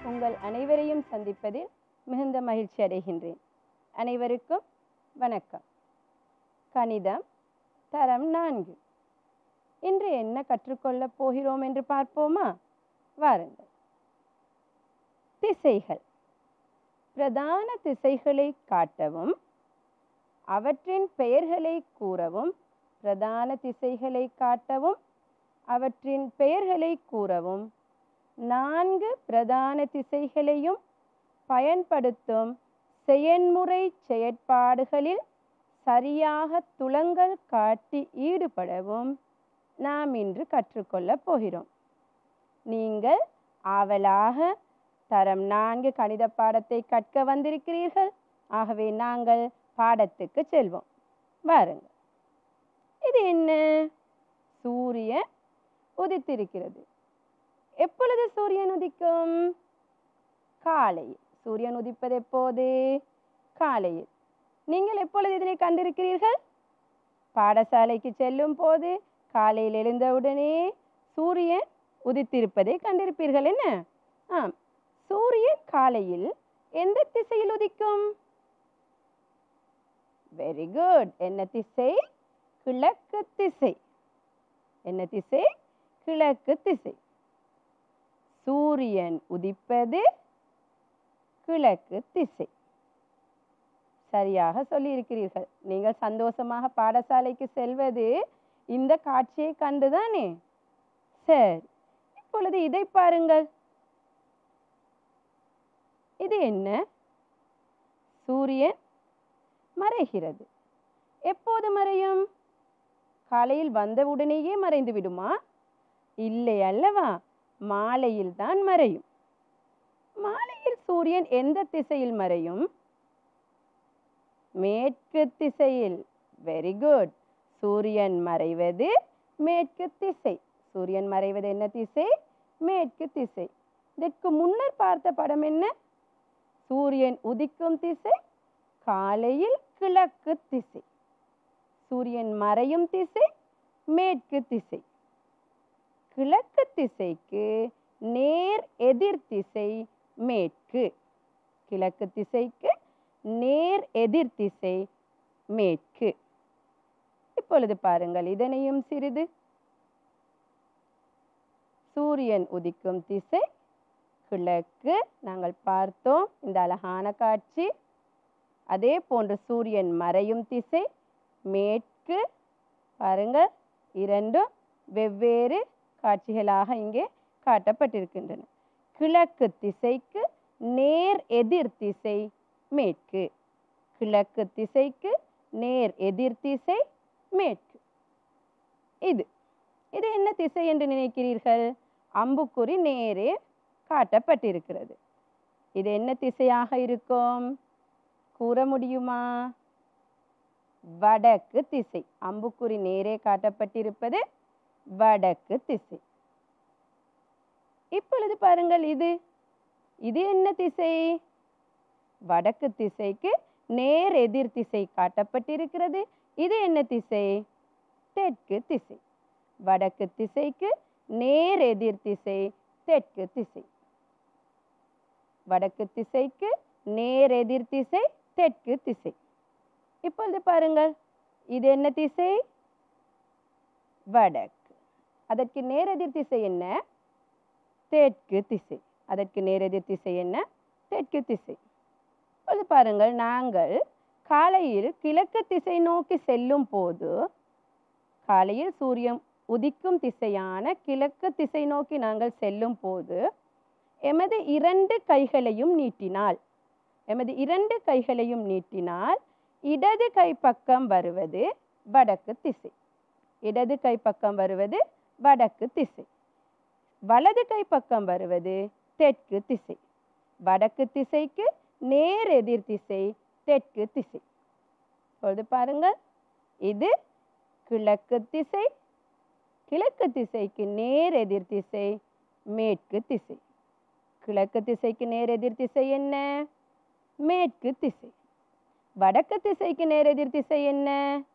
உங்கள் அனைவரையும் சந்திப்பதில் மிகுந்த மகிழ்ச்சி அடைகின்றேன் அனைவருக்கும் வணக்கம் கணிதம் தரம் நான்கு இன்று என்ன கற்றுக்கொள்ளப் போகிறோம் என்று பார்ப்போமா வாருங்கள் திசைகள் பிரதான திசைகளை காட்டவும் அவற்றின் பெயர்களை கூறவும் பிரதான திசைகளை காட்டவும் அவற்றின் பெயர்களை கூறவும் நான்கு பிரதான திசைகளையும் பயன்படுத்தும் செயன்முறை செயற்பாடுகளில் சரியாக துலங்கல் காட்டி ஈடுபடவும் நாம் இன்று கற்றுக்கொள்ளப் போகிறோம் நீங்கள் ஆவலாக தரம் நான்கு கணித பாடத்தை கற்க வந்திருக்கிறீர்கள் ஆகவே நாங்கள் பாடத்துக்கு செல்வோம் வாருங்கள் இது என்ன சூரியன் உதித்திருக்கிறது எப்பொழுது சூரியன் உதிக்கும் காலையில் சூரியன் உதிப்பது எப்போது காலையில் நீங்கள் எப்பொழுது இதனை கண்டிருக்கிறீர்கள் பாடசாலைக்கு செல்லும் போது காலையில் எழுந்தவுடனே சூரியன் உதித்திருப்பதை கண்டிருப்பீர்கள் என்ன ஆம் சூரியன் காலையில் எந்த திசையில் உதிக்கும் வெரி குட் என்ன திசை கிழக்கு திசை என்ன திசை கிழக்கு திசை சூரியன் உதிப்பது கிழக்கு திசை சரியாக சொல்லியிருக்கிறீர்கள் நீங்கள் சந்தோஷமாக பாடசாலைக்கு செல்வது இந்த காட்சியை கண்டுதானே சரி இப்பொழுது இதை பாருங்கள் இது என்ன சூரியன் மறைகிறது எப்போது மறையும் காலையில் வந்தவுடனேயே மறைந்து விடுமா இல்லை அல்லவா மாலையில் தான் மறையும் மாலையில் சூரியன் எந்த திசையில் மறையும் மேற்கு திசையில் வெரி குட் சூரியன் மறைவது மேற்கு திசை சூரியன் மறைவது என்ன திசை மேற்கு திசை இதற்கு முன்னர் பார்த்த படம் என்ன சூரியன் உதிக்கும் திசை காலையில் கிழக்கு திசை சூரியன் மறையும் திசை மேற்கு திசை கிழக்கு திசைக்கு நேர் எதிர் திசை மேற்கு கிழக்கு திசைக்கு நேர் எதிர் திசை மேற்கு இப்பொழுது பாருங்கள் இதனையும் சிறிது சூரியன் உதிக்கும் திசை கிழக்கு நாங்கள் பார்த்தோம் இந்த அழகான காட்சி அதே போன்று சூரியன் மறையும் திசை மேற்கு பாருங்கள் இரண்டும் வெவ்வேறு காட்சிகளாக இங்கே காட்டப்பட்டிருக்கின்றன கிழக்கு திசைக்கு நேர் எதிர் திசை மேற்கு கிழக்கு திசைக்கு நேர் எதிர் திசை மேற்கு இது இது என்ன திசை என்று நினைக்கிறீர்கள் அம்புக்குறி நேரே காட்டப்பட்டிருக்கிறது இது என்ன திசையாக இருக்கும் கூற முடியுமா வடக்கு திசை அம்புக்குறி நேரே காட்டப்பட்டிருப்பது வடக்கு திசை இப்பொழுது பாருங்கள் இது இது என்ன திசை வடக்கு திசைக்கு நேர் எதிர் திசை காட்டப்பட்டிருக்கிறது இது என்ன திசை தெற்கு திசை வடக்கு திசைக்கு நேர் எதிர் திசை தெற்கு திசை வடக்கு திசைக்கு நேர் எதிர் திசை தெற்கு திசை இப்பொழுது பாருங்கள் இது என்ன திசை வடக்கு அதற்கு நேரெதிர் திசை என்ன தெற்கு திசை அதற்கு நேரெதிர் திசை என்ன தெற்கு திசை இப்பொழுது பாருங்கள் நாங்கள் காலையில் கிழக்கு திசை நோக்கி செல்லும் போது காலையில் சூரியன் உதிக்கும் திசையான கிழக்கு திசை நோக்கி நாங்கள் செல்லும் போது எமது இரண்டு கைகளையும் நீட்டினால் எமது இரண்டு கைகளையும் நீட்டினால் இடது கை பக்கம் வருவது வடக்கு திசை இடது கை பக்கம் வருவது வடக்கு திசை வலது கை பக்கம் வருவது தெற்கு திசை வடக்கு திசைக்கு நேர் எதிர் திசை தெற்கு திசை இப்பொழுது பாருங்கள் இது கிழக்கு திசை கிழக்கு திசைக்கு நேர் எதிர் திசை மேற்கு திசை கிழக்கு திசைக்கு நேர் எதிர் திசை என்ன மேற்கு திசை வடக்கு திசைக்கு நேர் எதிர் திசை என்ன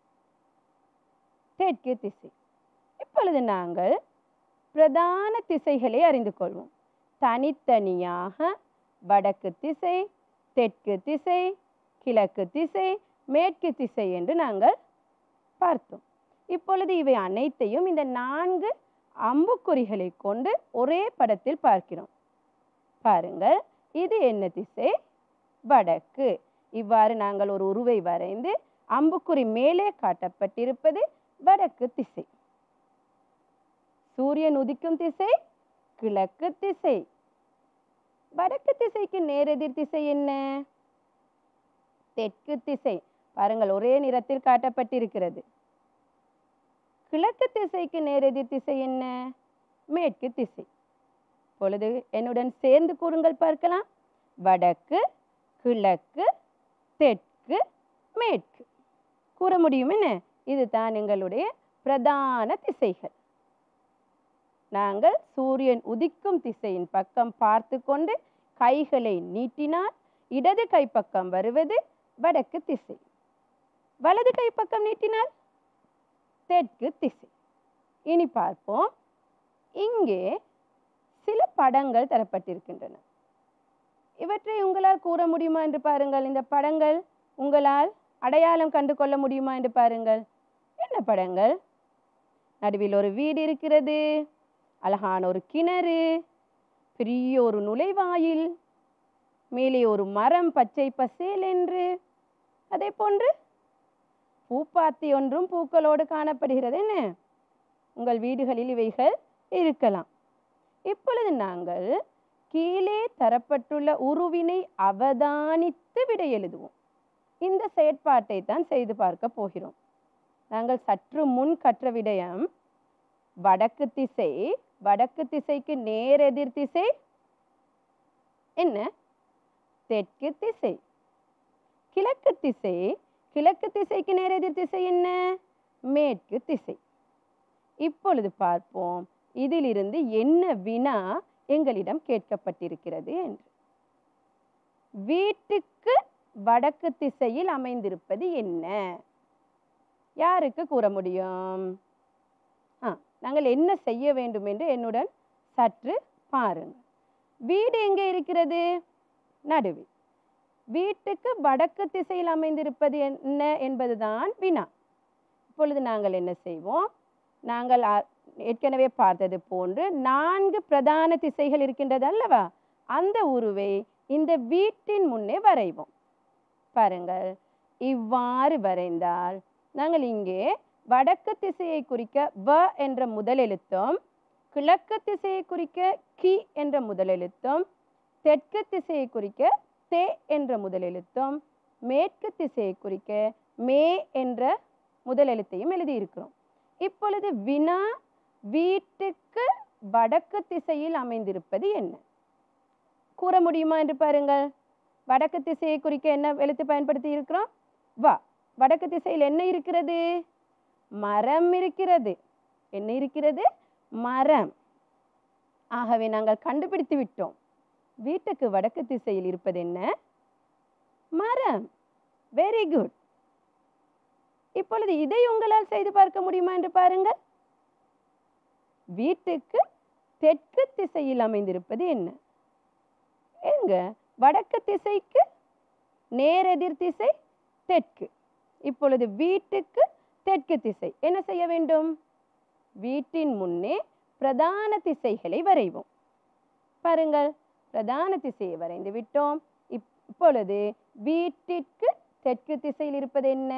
தெற்கு திசை இப்பொழுது நாங்கள் பிரதான திசைகளை அறிந்து கொள்வோம் தனித்தனியாக வடக்கு திசை தெற்கு திசை கிழக்கு திசை மேற்கு திசை என்று நாங்கள் பார்த்தோம் இப்பொழுது இவை அனைத்தையும் இந்த நான்கு அம்புக்குறிகளை கொண்டு ஒரே படத்தில் பார்க்கிறோம் பாருங்கள் இது என்ன திசை வடக்கு இவ்வாறு நாங்கள் ஒரு உருவை வரைந்து அம்புக்குறி மேலே காட்டப்பட்டிருப்பது வடக்கு திசை சூரியன் உதிக்கும் திசை கிழக்கு திசை வடக்கு திசைக்கு நேரெதிர் திசை என்ன தெற்கு திசை பாருங்கள் ஒரே நிறத்தில் காட்டப்பட்டிருக்கிறது கிழக்கு திசைக்கு நேரெதிர் திசை என்ன மேற்கு திசை பொழுது என்னுடன் சேர்ந்து கூறுங்கள் பார்க்கலாம் வடக்கு கிழக்கு தெற்கு மேற்கு கூற முடியும் என்ன இதுதான் எங்களுடைய பிரதான திசைகள் நாங்கள் சூரியன் உதிக்கும் திசையின் பக்கம் பார்த்து கொண்டு கைகளை நீட்டினால் இடது கைப்பக்கம் வருவது வடக்கு திசை வலது கைப்பக்கம் நீட்டினால் தெற்கு திசை இனி பார்ப்போம் இங்கே சில படங்கள் தரப்பட்டிருக்கின்றன இவற்றை உங்களால் கூற முடியுமா என்று பாருங்கள் இந்த படங்கள் உங்களால் அடையாளம் கண்டு கொள்ள முடியுமா என்று பாருங்கள் என்ன படங்கள் நடுவில் ஒரு வீடு இருக்கிறது அழகான ஒரு கிணறு பெரிய ஒரு நுழைவாயில் மேலே ஒரு மரம் பச்சை பசேல் என்று அதே போன்று பூப்பாத்தி ஒன்றும் பூக்களோடு காணப்படுகிறது என்ன உங்கள் வீடுகளில் இவைகள் இருக்கலாம் இப்பொழுது நாங்கள் கீழே தரப்பட்டுள்ள உருவினை அவதானித்து விட எழுதுவோம் இந்த செயற்பாட்டை தான் செய்து பார்க்க போகிறோம் நாங்கள் சற்று முன் கற்ற விடயம் வடக்கு திசை வடக்கு திசைக்கு நேரெதிர் திசை என்ன தெற்கு திசை கிழக்கு திசை கிழக்கு திசைக்கு நேரெதிர் திசை என்ன மேற்கு திசை இப்பொழுது பார்ப்போம் இதிலிருந்து என்ன வினா எங்களிடம் கேட்கப்பட்டிருக்கிறது என்று வீட்டுக்கு வடக்கு திசையில் அமைந்திருப்பது என்ன யாருக்கு கூற முடியும் ஆ நாங்கள் என்ன செய்ய வேண்டும் என்று என்னுடன் சற்று பாருங்கள் வீடு எங்கே இருக்கிறது நடுவில் வீட்டுக்கு வடக்கு திசையில் அமைந்திருப்பது என்ன என்பதுதான் வினா இப்பொழுது நாங்கள் என்ன செய்வோம் நாங்கள் அ- ஏற்கனவே பார்த்தது போன்று நான்கு பிரதான திசைகள் இருக்கின்றது அல்லவா அந்த உருவை இந்த வீட்டின் முன்னே வரைவோம் பாருங்கள் இவ்வாறு வரைந்தால் நாங்கள் இங்கே வடக்கு திசையை குறிக்க வ என்ற முதல் எழுத்தும் கிழக்கு திசையை குறிக்க கி என்ற முதல் எழுத்தும் தெற்கு திசையை குறிக்க தே என்ற முதல் எழுத்தும் மேற்கு திசையை குறிக்க மே என்ற முதல் எழுத்தையும் எழுதியிருக்கிறோம் இப்பொழுது வினா வீட்டுக்கு வடக்கு திசையில் அமைந்திருப்பது என்ன கூற முடியுமா என்று பாருங்கள் வடக்கு திசையை குறிக்க என்ன எழுத்து பயன்படுத்தி இருக்கிறோம் வா வடக்கு திசையில் என்ன இருக்கிறது மரம் இருக்கிறது என்ன இருக்கிறது மரம் ஆகவே நாங்கள் கண்டுபிடித்து விட்டோம் வீட்டுக்கு வடக்கு திசையில் இருப்பது என்ன மரம் வெரி குட் இப்பொழுது இதை உங்களால் செய்து பார்க்க முடியுமா என்று பாருங்கள் வீட்டுக்கு தெற்கு திசையில் அமைந்திருப்பது என்ன எங்க வடக்கு திசைக்கு நேரெதிர் திசை தெற்கு இப்பொழுது வீட்டுக்கு தெற்கு திசை என்ன செய்ய வேண்டும் வீட்டின் முன்னே பிரதான திசைகளை வரைவோம் பாருங்கள் பிரதான திசையை வரைந்து விட்டோம் இப்- இப்பொழுது வீட்டிற்கு தெற்கு திசையில் இருப்பது என்ன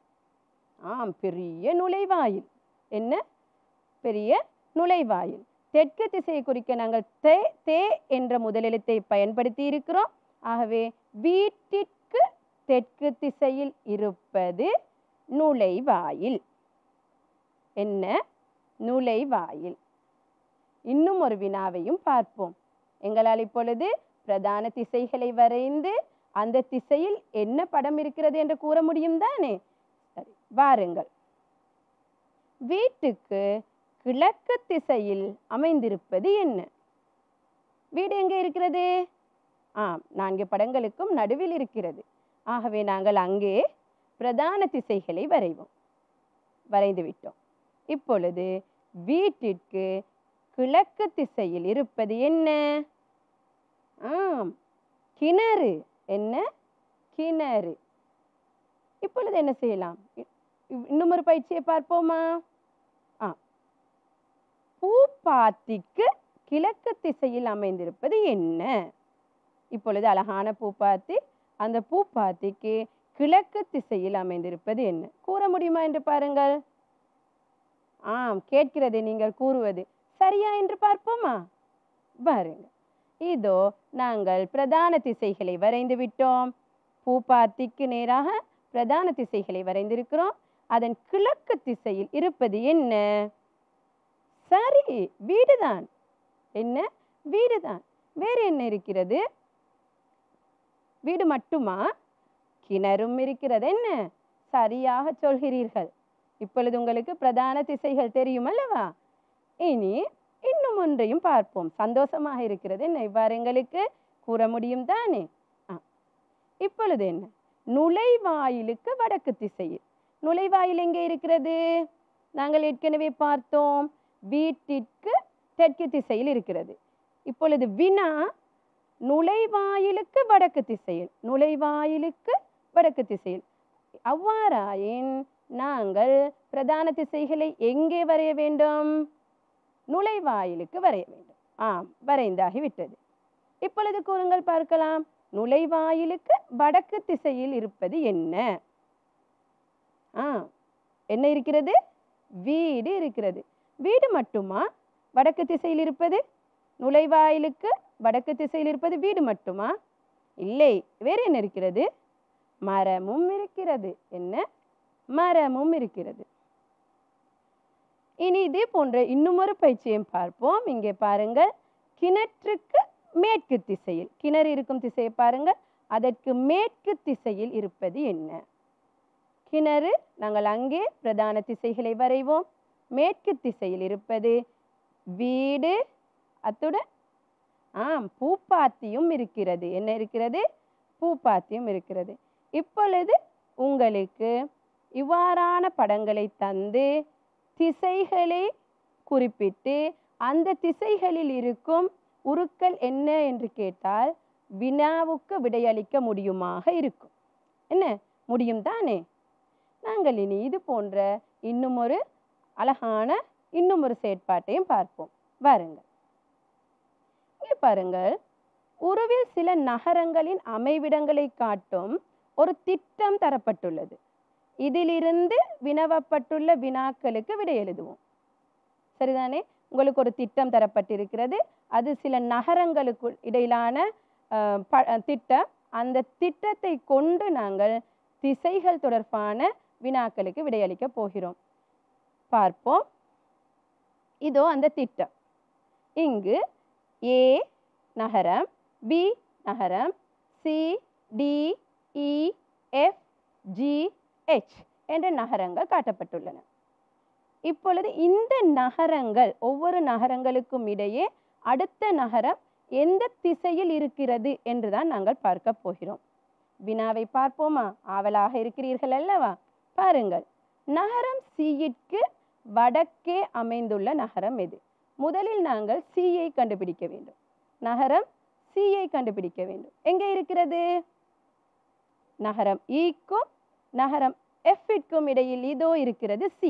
ஆம் பெரிய நுழைவாயில் என்ன பெரிய நுழைவாயில் தெற்கு திசையை குறிக்க நாங்கள் தே தே என்ற முதலெழுத்தை பயன்படுத்தி இருக்கிறோம் ஆகவே வீட்டிற்கு தெற்கு திசையில் இருப்பது நுழைவாயில் என்ன நுழைவாயில் இன்னும் ஒரு வினாவையும் பார்ப்போம் எங்களால் இப்பொழுது பிரதான திசைகளை வரைந்து அந்த திசையில் என்ன படம் இருக்கிறது என்று கூற முடியும் தானே சரி வாருங்கள் வீட்டுக்கு கிழக்கு திசையில் அமைந்திருப்பது என்ன வீடு எங்கே இருக்கிறது ஆம் நான்கு படங்களுக்கும் நடுவில் இருக்கிறது ஆகவே நாங்கள் அங்கே பிரதான திசைகளை வரைவோம் வரைந்து விட்டோம் இப்பொழுது வீட்டிற்கு கிழக்கு திசையில் இருப்பது என்ன ஆம் கிணறு என்ன கிணறு இப்பொழுது என்ன செய்யலாம் இ- இ- இன்னும் ஒரு பயிற்சியை பார்ப்போமா ஆ பூப்பாத்திக்கு கிழக்கு திசையில் அமைந்திருப்பது என்ன இப்பொழுது அழகான பூப்பாத்தி அந்த பூப்பாத்திக்கு கிழக்கு திசையில் அமைந்திருப்பது என்ன கூற முடியுமா என்று பாருங்கள் ஆம் கேட்கிறது நீங்கள் கூறுவது சரியா என்று பார்ப்போமா பாருங்க இதோ நாங்கள் பிரதான திசைகளை வரைந்து விட்டோம் பூப்பாத்திக்கு நேராக பிரதான திசைகளை வரைந்திருக்கிறோம் அதன் கிழக்கு திசையில் இருப்பது என்ன சரி வீடுதான் என்ன வீடுதான் வேறு என்ன இருக்கிறது வீடு மட்டுமா கிணறும் இருக்கிறது என்ன சரியாக சொல்கிறீர்கள் இப்பொழுது உங்களுக்கு பிரதான திசைகள் தெரியும் அல்லவா இனி இன்னும் ஒன்றையும் பார்ப்போம் சந்தோஷமாக இருக்கிறது என்ன இவ்வாறு எங்களுக்கு கூற முடியும் தானே ஆ. இப்பொழுது என்ன நுழைவாயிலுக்கு வடக்கு திசையில் நுழைவாயில் எங்கே இருக்கிறது நாங்கள் ஏற்கனவே பார்த்தோம் வீட்டிற்கு தெற்கு திசையில் இருக்கிறது இப்பொழுது வினா நுழைவாயிலுக்கு வடக்கு திசையில் நுழைவாயிலுக்கு வடக்கு திசையில் அவ்வாறாயின் நாங்கள் பிரதான திசைகளை எங்கே வரைய வேண்டும் நுழைவாயிலுக்கு வரைய வேண்டும் ஆம் வரைந்தாகி விட்டது இப்பொழுது கூறுங்கள் பார்க்கலாம் நுழைவாயிலுக்கு வடக்கு திசையில் இருப்பது என்ன ஆ என்ன இருக்கிறது வீடு இருக்கிறது வீடு மட்டுமா வடக்கு திசையில் இருப்பது நுழைவாயிலுக்கு வடக்கு திசையில் இருப்பது வீடு மட்டுமா இல்லை வேறு என்ன இருக்கிறது மரமும் இருக்கிறது என்ன மரமும் இருக்கிறது இனி இதே போன்ற இன்னும் ஒரு பயிற்சியையும் பார்ப்போம் இங்கே பாருங்கள் கிணற்றுக்கு மேற்கு திசையில் கிணறு இருக்கும் திசையை பாருங்கள் அதற்கு மேற்கு திசையில் இருப்பது என்ன கிணறு நாங்கள் அங்கே பிரதான திசைகளை வரைவோம் மேற்கு திசையில் இருப்பது வீடு அத்துடன் ஆம் பூப்பாத்தியும் இருக்கிறது என்ன இருக்கிறது பூப்பாத்தியும் இருக்கிறது இப்பொழுது உங்களுக்கு இவ்வாறான படங்களை தந்து திசைகளை குறிப்பிட்டு அந்த திசைகளில் இருக்கும் உருக்கள் என்ன என்று கேட்டால் வினாவுக்கு விடையளிக்க முடியுமாக இருக்கும் என்ன முடியும் தானே நாங்கள் இனி இது போன்ற இன்னும் ஒரு அழகான இன்னும் ஒரு செயற்பாட்டையும் பார்ப்போம் வாருங்கள் இங்கே பாருங்கள் உருவில் சில நகரங்களின் அமைவிடங்களை காட்டும் ஒரு திட்டம் தரப்பட்டுள்ளது இதிலிருந்து வினவப்பட்டுள்ள வினாக்களுக்கு விடை எழுதுவோம் சரிதானே உங்களுக்கு ஒரு திட்டம் தரப்பட்டிருக்கிறது அது சில நகரங்களுக்கு இடையிலான அஹ், ப- அஹ், திட்டம் அந்த திட்டத்தை கொண்டு நாங்கள் திசைகள் தொடர்பான வினாக்களுக்கு விடையளிக்க போகிறோம் பார்ப்போம் இதோ அந்த திட்டம் இங்கு ஏ நகரம் பி நகரம் C D E F G H என்ற நகரங்கள் காட்டப்பட்டுள்ளன இப்பொழுது இந்த நகரங்கள் ஒவ்வொரு நகரங்களுக்கும் இடையே அடுத்த நகரம் எந்த திசையில் இருக்கிறது என்றுதான் நாங்கள் பார்க்க போகிறோம் வினாவை பார்ப்போமா ஆவலாக இருக்கிறீர்கள் அல்லவா பாருங்கள் நகரம் சியிற்கு வடக்கே அமைந்துள்ள நகரம் எது முதலில் நாங்கள் சியை கண்டுபிடிக்க வேண்டும் நகரம் சியை கண்டுபிடிக்க வேண்டும் எங்கே இருக்கிறது நகரம் ஈக்கும் நகரம் எஃப்இற்கும் இடையில் இதோ இருக்கிறது சி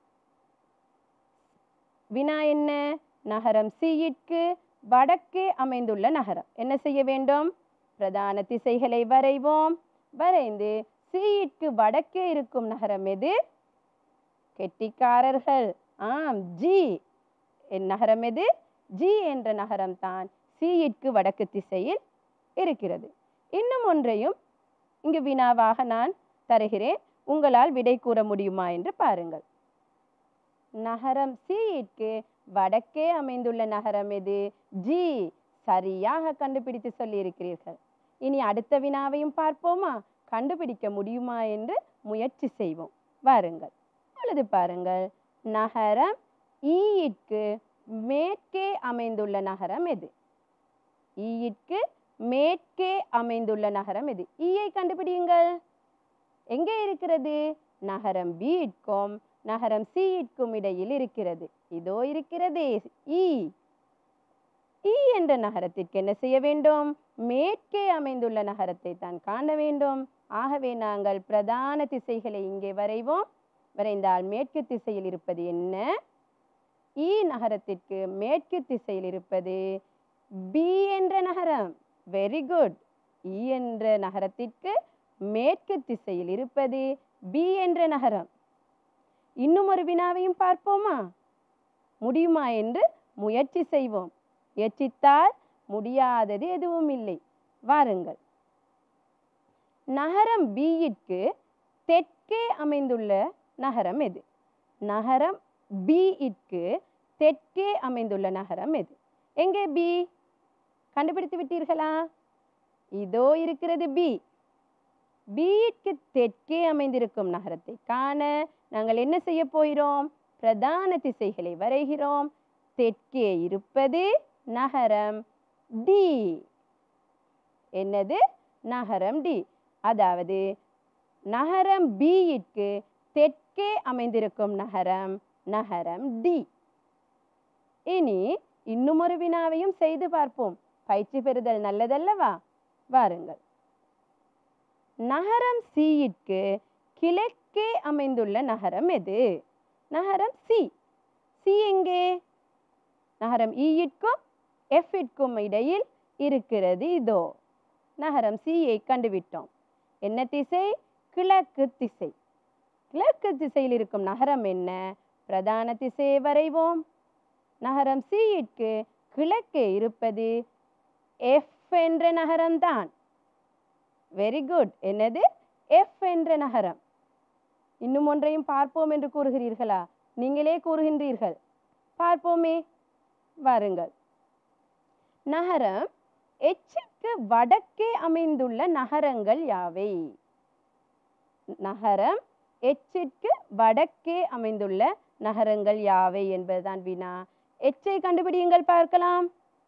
வினா என்ன நகரம் சியிற்கு வடக்கே அமைந்துள்ள நகரம் என்ன செய்ய வேண்டும் பிரதான திசைகளை வரைவோம் வரைந்து சியிற்கு வடக்கே இருக்கும் நகரம் எது கெட்டிக்காரர்கள் ஆம் ஜி என் நகரம் எது ஜி என்ற நகரம் தான் சியிற்கு வடக்கு திசையில் இருக்கிறது இன்னும் ஒன்றையும் இங்கு வினாவாக நான் தருகிறேன் உங்களால் விடை கூற முடியுமா என்று பாருங்கள் நகரம் சியிற்கு வடக்கே அமைந்துள்ள நகரம் எது ஜி சரியாக கண்டுபிடித்து சொல்லியிருக்கிறீர்கள் இனி அடுத்த வினாவையும் பார்ப்போமா கண்டுபிடிக்க முடியுமா என்று முயற்சி செய்வோம் வாருங்கள் பொழுது பாருங்கள் நகரம் ஈயிற்கு மேற்கே அமைந்துள்ள நகரம் எது ஈயிற்கு மேற்கே அமைந்துள்ள நகரம் எது ஈயை கண்டுபிடியுங்கள் எங்கே இருக்கிறது நகரம் பியிற்கும் நகரம் சியிற்கும் இடையில் இருக்கிறது இதோ இருக்கிறதே ஈ இ என்ற நகரத்திற்கு என்ன செய்ய வேண்டும் மேற்கே அமைந்துள்ள நகரத்தை தான் காண வேண்டும் ஆகவே நாங்கள் பிரதான திசைகளை இங்கே வரைவோம் வரைந்தால் மேற்கு திசையில் இருப்பது என்ன இ நகரத்திற்கு மேற்கு திசையில் இருப்பது பி என்ற நகரம் வெரி குட் இ என்ற நகரத்திற்கு மேற்கு திசையில் இருப்பது பி என்ற நகரம் இன்னும் ஒரு வினாவையும் பார்ப்போமா முடியுமா என்று முயற்சி செய்வோம் முயற்சித்தால் முடியாதது எதுவும் இல்லை வாருங்கள் நகரம் பியிற்கு தெற்கே அமைந்துள்ள நகரம் எது நகரம் பியிற்கு தெற்கே அமைந்துள்ள நகரம் எது எங்கே பி கண்டுபிடித்து விட்டீர்களா இதோ இருக்கிறது பி பியிற்கு தெற்கே அமைந்திருக்கும் நகரத்தை காண நாங்கள் என்ன செய்ய போகிறோம் பிரதான திசைகளை வரைகிறோம் தெற்கே இருப்பது நகரம் டி என்னது நகரம் டி அதாவது நகரம் பியிற்கு தெற்கே அமைந்திருக்கும் நகரம் நகரம் டி இனி இன்னும் ஒரு வினாவையும் செய்து பார்ப்போம் பயிற்சி பெறுதல் நல்லதல்லவா வாருங்கள் நகரம் சியிற்கு கிழக்கே அமைந்துள்ள நகரம் எது நகரம் சி சி எங்கே நகரம் இயிற்கும் எஃப்இற்கும் இடையில் இருக்கிறது இதோ நகரம் சியை கண்டுவிட்டோம் என்ன திசை கிழக்கு திசை கிழக்கு திசையில் இருக்கும் நகரம் என்ன பிரதான திசையை வரைவோம் நகரம் சியிற்கு கிழக்கே இருப்பது எஃப் என்ற நகரம்தான் வெரி குட் என்னது எஃப் என்ற நகரம் இன்னும் ஒன்றையும் பார்ப்போம் என்று கூறுகிறீர்களா நீங்களே கூறுகின்றீர்கள் பார்ப்போமே வாருங்கள் நகரம் எச்சுக்கு வடக்கே அமைந்துள்ள நகரங்கள் யாவை நகரம் எச்சிற்கு வடக்கே அமைந்துள்ள நகரங்கள் யாவை என்பதுதான் வினா எச்சை கண்டுபிடியுங்கள் பார்க்கலாம்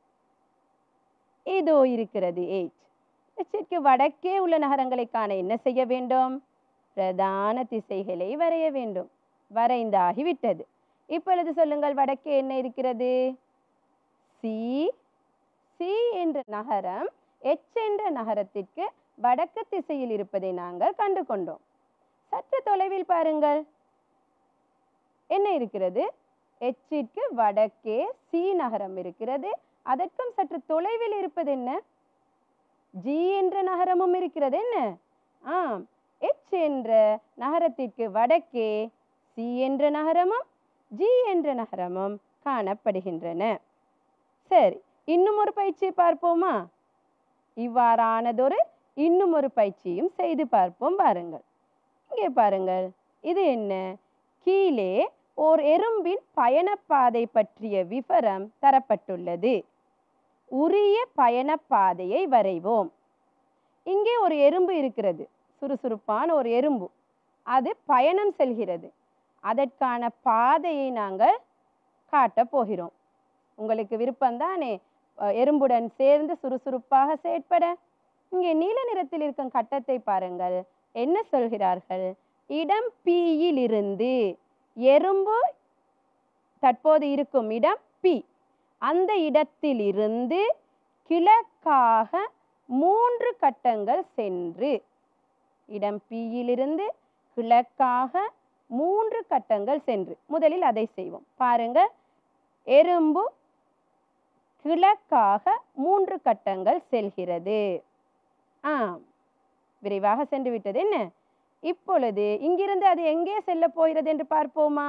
இதோ இருக்கிறது எச் எச்சிற்கு வடக்கே உள்ள நகரங்களை காண என்ன செய்ய வேண்டும் பிரதான திசைகளை வரைய வேண்டும் வரைந்தாகிவிட்டது இப்பொழுது சொல்லுங்கள் வடக்கே என்ன இருக்கிறது சி சி என்ற நகரம் எச் என்ற நகரத்திற்கு வடக்கு திசையில் இருப்பதை நாங்கள் கண்டு கொண்டோம் சற்று தொலைவில் பாருங்கள் என்ன இருக்கிறது எச்சிற்கு வடக்கே சி நகரம் இருக்கிறது அதற்கும் சற்று தொலைவில் இருப்பது என்ன ஜி என்ற நகரமும் இருக்கிறது என்ன ஆம் எச் என்ற நகரத்திற்கு வடக்கே சி என்ற நகரமும் ஜி என்ற நகரமும் காணப்படுகின்றன சரி இன்னும் ஒரு பயிற்சியை பார்ப்போமா இவ்வாறானதொரு இன்னும் ஒரு பயிற்சியும் செய்து பார்ப்போம் பாருங்கள் இங்கே பாருங்கள் இது என்ன கீழே ஓர் எறும்பின் பயணப்பாதை பற்றிய விவரம் தரப்பட்டுள்ளது உரிய பயணப்பாதையை வரைவோம் இங்கே ஒரு எறும்பு இருக்கிறது சுறுசுறுப்பான ஒரு எறும்பு அது பயணம் செல்கிறது அதற்கான பாதையை நாங்கள் காட்டப் போகிறோம் உங்களுக்கு விருப்பம்தானே அஹ், எறும்புடன் சேர்ந்து சுறுசுறுப்பாக செயற்பட இங்கே நீல நிறத்தில் இருக்கும் கட்டத்தை பாருங்கள் என்ன சொல்கிறார்கள் இடம் பியில் இருந்து எறும்பு தற்போது இருக்கும் இடம் பி அந்த இடத்திலிருந்து கிழக்காக மூன்று கட்டங்கள் சென்று இடம் பியிலிருந்து கிழக்காக மூன்று கட்டங்கள் சென்று முதலில் அதை செய்வோம் பாருங்க எறும்பு கிழக்காக மூன்று கட்டங்கள் செல்கிறது ஆம் விரைவாக சென்று விட்டது என்ன இப்பொழுது இங்கிருந்து அது எங்கே செல்ல போகிறது என்று பார்ப்போமா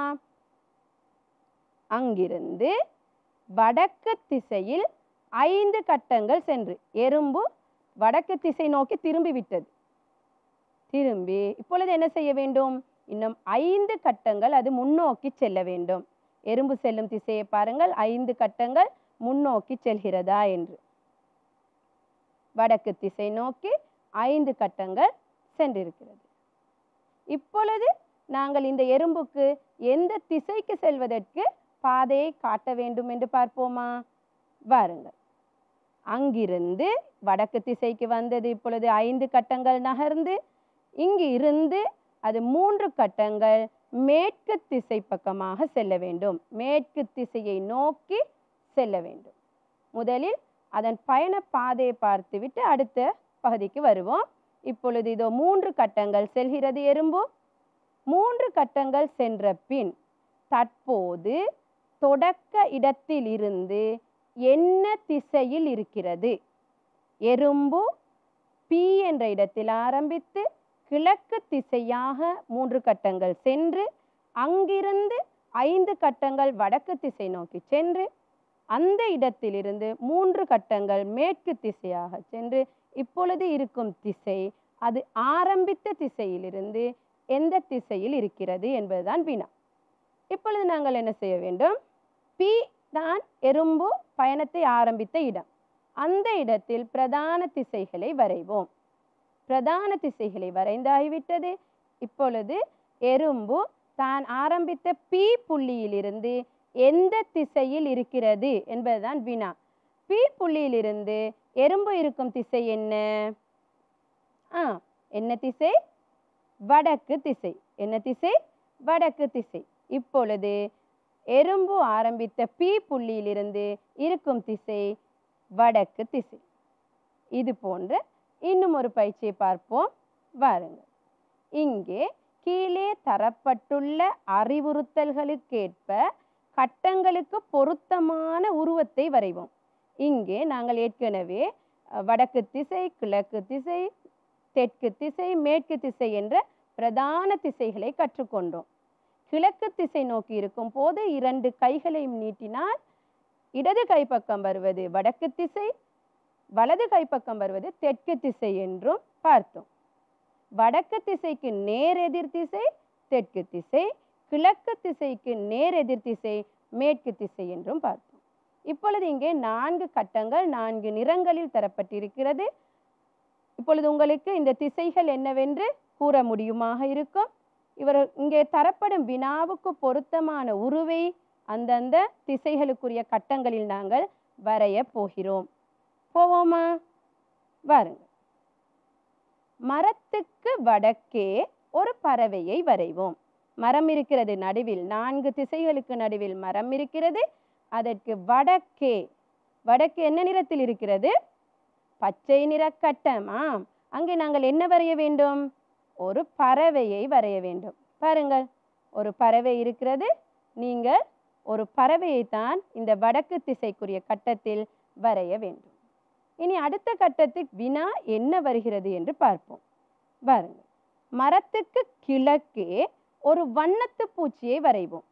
அங்கிருந்து வடக்கு திசையில் ஐந்து கட்டங்கள் சென்று எறும்பு வடக்கு திசை நோக்கி திரும்பி விட்டது திரும்பி இப்பொழுது என்ன செய்ய வேண்டும் இன்னும் ஐந்து கட்டங்கள் அது முன்னோக்கி செல்ல வேண்டும் எறும்பு செல்லும் திசையை பாருங்கள் ஐந்து கட்டங்கள் முன்னோக்கி செல்கிறதா என்று வடக்கு திசை நோக்கி ஐந்து கட்டங்கள் சென்றிருக்கிறது இப்பொழுது நாங்கள் இந்த எறும்புக்கு எந்த திசைக்கு செல்வதற்கு பாதையை காட்ட வேண்டும் என்று பார்ப்போமா வாருங்கள் அங்கிருந்து வடக்கு திசைக்கு வந்தது இப்பொழுது ஐந்து கட்டங்கள் நகர்ந்து இங்கு இருந்து அது மூன்று கட்டங்கள் மேற்கு திசை பக்கமாக செல்ல வேண்டும் மேற்கு திசையை நோக்கி செல்ல வேண்டும் முதலில் அதன் பயண பாதையை பார்த்துவிட்டு அடுத்த பகுதிக்கு வருவோம் இப்பொழுது இதோ மூன்று கட்டங்கள் செல்கிறது எறும்பு மூன்று கட்டங்கள் சென்ற பின் தற்போது தொடக்க இடத்திலிருந்து என்ன திசையில் இருக்கிறது எறும்பு பி என்ற இடத்தில் ஆரம்பித்து கிழக்கு திசையாக மூன்று கட்டங்கள் சென்று அங்கிருந்து ஐந்து கட்டங்கள் வடக்கு திசை நோக்கி சென்று அந்த இடத்திலிருந்து மூன்று கட்டங்கள் மேற்கு திசையாக சென்று இப்பொழுது இருக்கும் திசை அது ஆரம்பித்த திசையிலிருந்து எந்த திசையில் இருக்கிறது என்பதுதான் வினா இப்பொழுது நாங்கள் என்ன செய்ய வேண்டும் பி தான் எறும்பு பயணத்தை ஆரம்பித்த இடம் அந்த இடத்தில் பிரதான திசைகளை வரைவோம் பிரதான திசைகளை வரைந்தாகிவிட்டது இப்பொழுது எறும்பு தான் ஆரம்பித்த பி புள்ளியிலிருந்து எந்த திசையில் இருக்கிறது என்பதுதான் வினா பி புள்ளியிலிருந்து எறும்பு இருக்கும் திசை என்ன ஆ என்ன திசை வடக்கு திசை என்ன திசை வடக்கு திசை இப்பொழுது எறும்பு ஆரம்பித்த பி புள்ளியிலிருந்து இருக்கும் திசை வடக்கு திசை இது போன்ற இன்னும் ஒரு பயிற்சியை பார்ப்போம் வாருங்கள் இங்கே கீழே தரப்பட்டுள்ள அறிவுறுத்தல்களுக்கேற்ப கட்டங்களுக்கு பொருத்தமான உருவத்தை வரைவோம் இங்கே நாங்கள் ஏற்கனவே அஹ், வடக்கு திசை கிழக்கு திசை தெற்கு திசை மேற்கு திசை என்ற பிரதான திசைகளை கற்றுக்கொண்டோம் கிழக்கு திசை நோக்கி இருக்கும் போது இரண்டு கைகளையும் நீட்டினால் இடது கைப்பக்கம் வருவது வடக்கு திசை வலது கைப்பக்கம் வருவது தெற்கு திசை என்றும் பார்த்தோம் வடக்கு திசைக்கு நேர் எதிர் திசை தெற்கு திசை கிழக்கு திசைக்கு நேர் எதிர் திசை மேற்கு திசை என்றும் பார்த்தோம் இப்பொழுது இங்கே நான்கு கட்டங்கள் நான்கு நிறங்களில் தரப்பட்டிருக்கிறது இப்பொழுது உங்களுக்கு இந்த திசைகள் என்னவென்று கூற முடியுமாக இருக்கும் இவர் இங்கே தரப்படும் வினாவுக்கு பொருத்தமான உருவை அந்தந்த திசைகளுக்குரிய கட்டங்களில் நாங்கள் வரைய போகிறோம் போவோமா வாருங்கள் மரத்துக்கு வடக்கே ஒரு பறவையை வரைவோம் மரம் இருக்கிறது நடுவில் நான்கு திசைகளுக்கு நடுவில் மரம் இருக்கிறது அதற்கு வடக்கே வடக்கு என்ன நிறத்தில் இருக்கிறது பச்சை நிற கட்டம் ஆம் அங்கே நாங்கள் என்ன வரைய வேண்டும் ஒரு பறவையை வரைய வேண்டும் பாருங்கள் ஒரு பறவை இருக்கிறது நீங்கள் ஒரு பறவையை தான் இந்த வடக்கு திசைக்குரிய கட்டத்தில் வரைய வேண்டும் இனி அடுத்த கட்டத்தில் வினா என்ன வருகிறது என்று பார்ப்போம் பாருங்கள் மரத்துக்கு கிழக்கே ஒரு வண்ணத்து பூச்சியை வரைவோம்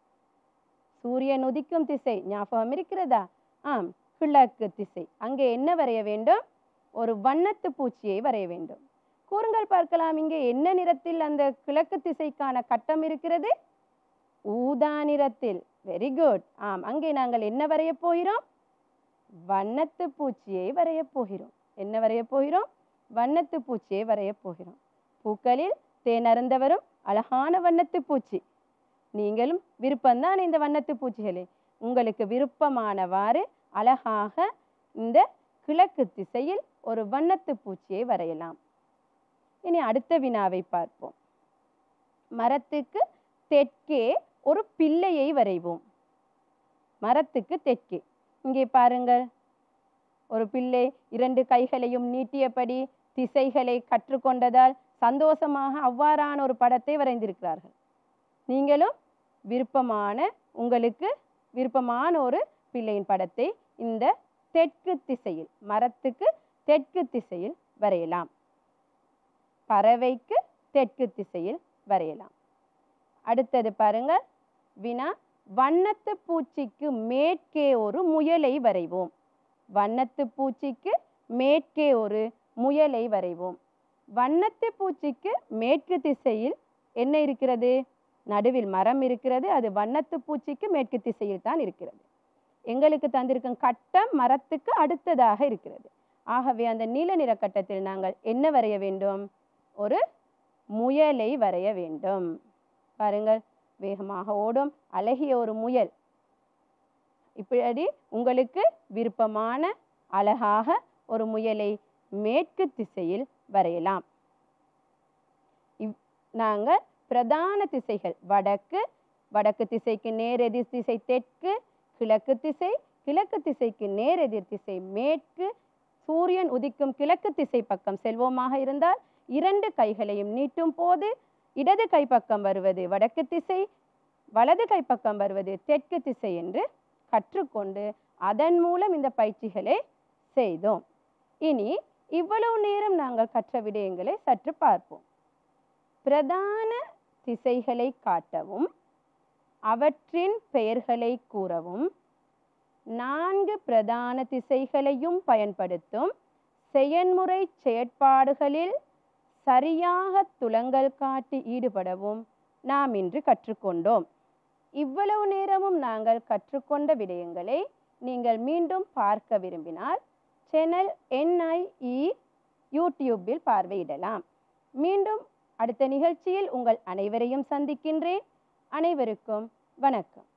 சூரியன் உதிக்கும் திசை ஞாபகம் இருக்கிறதா ஆம் கிழக்கு திசை அங்கே என்ன வரைய வேண்டும் ஒரு வண்ணத்து பூச்சியை வரைய வேண்டும் கூறுங்கள் பார்க்கலாம் இங்கே என்ன நிறத்தில் அந்த கிழக்கு திசைக்கான கட்டம் இருக்கிறது ஊதா நிறத்தில் வெரி குட் ஆம் அங்கே நாங்கள் என்ன வரைய போகிறோம் வண்ணத்து பூச்சியை வரைய போகிறோம் என்ன வரைய போகிறோம் வண்ணத்து பூச்சியை வரைய போகிறோம் பூக்களில் தேனருந்த வரும் அழகான வண்ணத்து பூச்சி நீங்களும் விருப்பம்தான் இந்த வண்ணத்து பூச்சிகளே உங்களுக்கு விருப்பமானவாறு அழகாக இந்த கிழக்கு திசையில் ஒரு வண்ணத்து பூச்சியை வரையலாம் இனி அடுத்த வினாவை பார்ப்போம் மரத்துக்கு தெற்கே ஒரு பிள்ளையை வரைவோம் மரத்துக்கு தெற்கே இங்கே பாருங்கள் ஒரு பிள்ளை இரண்டு கைகளையும் நீட்டியபடி திசைகளை கற்றுக்கொண்டதால் சந்தோஷமாக அவ்வாறான ஒரு படத்தை வரைந்திருக்கிறார்கள் நீங்களும் விருப்பமான உங்களுக்கு விருப்பமான ஒரு பிள்ளையின் படத்தை இந்த தெற்கு திசையில் மரத்துக்கு தெற்கு திசையில் வரையலாம் பறவைக்கு தெற்கு திசையில் வரையலாம் அடுத்தது பாருங்க வினா வண்ணத்து பூச்சிக்கு மேற்கே ஒரு முயலை வரைவோம் வண்ணத்து பூச்சிக்கு மேற்கே ஒரு முயலை வரைவோம் வண்ணத்து பூச்சிக்கு மேற்கு திசையில் என்ன இருக்கிறது நடுவில் மரம் இருக்கிறது அது வண்ணத்து பூச்சிக்கு மேற்கு திசையில் தான் இருக்கிறது எங்களுக்கு தந்திருக்கும் கட்டம் மரத்துக்கு அடுத்ததாக இருக்கிறது ஆகவே அந்த நீல நிற கட்டத்தில் நாங்கள் என்ன வரைய வேண்டும் ஒரு முயலை வரைய வேண்டும் பாருங்கள் வேகமாக ஓடும் அழகிய ஒரு முயல் இப்படி உங்களுக்கு விருப்பமான அழகாக ஒரு முயலை மேற்கு திசையில் வரையலாம் இவ் நாங்கள் பிரதான திசைகள் வடக்கு வடக்கு திசைக்கு நேர் எதிர் திசை தெற்கு கிழக்கு திசை கிழக்கு திசைக்கு நேர் எதிர் திசை மேற்கு சூரியன் உதிக்கும் கிழக்கு திசை பக்கம் செல்வோமாக இருந்தால் இரண்டு கைகளையும் நீட்டும் போது இடது கைப்பக்கம் வருவது வடக்கு திசை வலது கைப்பக்கம் வருவது தெற்கு திசை என்று கற்றுக்கொண்டு அதன் மூலம் இந்த பயிற்சிகளை செய்தோம் இனி இவ்வளவு நேரம் நாங்கள் கற்ற விடயங்களை சற்று பார்ப்போம் பிரதான திசைகளை காட்டவும் அவற்றின் பெயர்களை கூறவும் நான்கு பிரதான திசைகளையும் பயன்படுத்தும் செயன்முறை செயற்பாடுகளில் சரியாக துலங்கல் காட்டி ஈடுபடவும் நாம் இன்று கற்றுக்கொண்டோம் இவ்வளவு நேரமும் நாங்கள் கற்றுக்கொண்ட விடயங்களை நீங்கள் மீண்டும் பார்க்க விரும்பினால் சேனல் என்ஐஇ யூடியூப்பில் பார்வையிடலாம் மீண்டும் அடுத்த நிகழ்ச்சியில் உங்கள் அனைவரையும் சந்திக்கின்றேன் அனைவருக்கும் வணக்கம்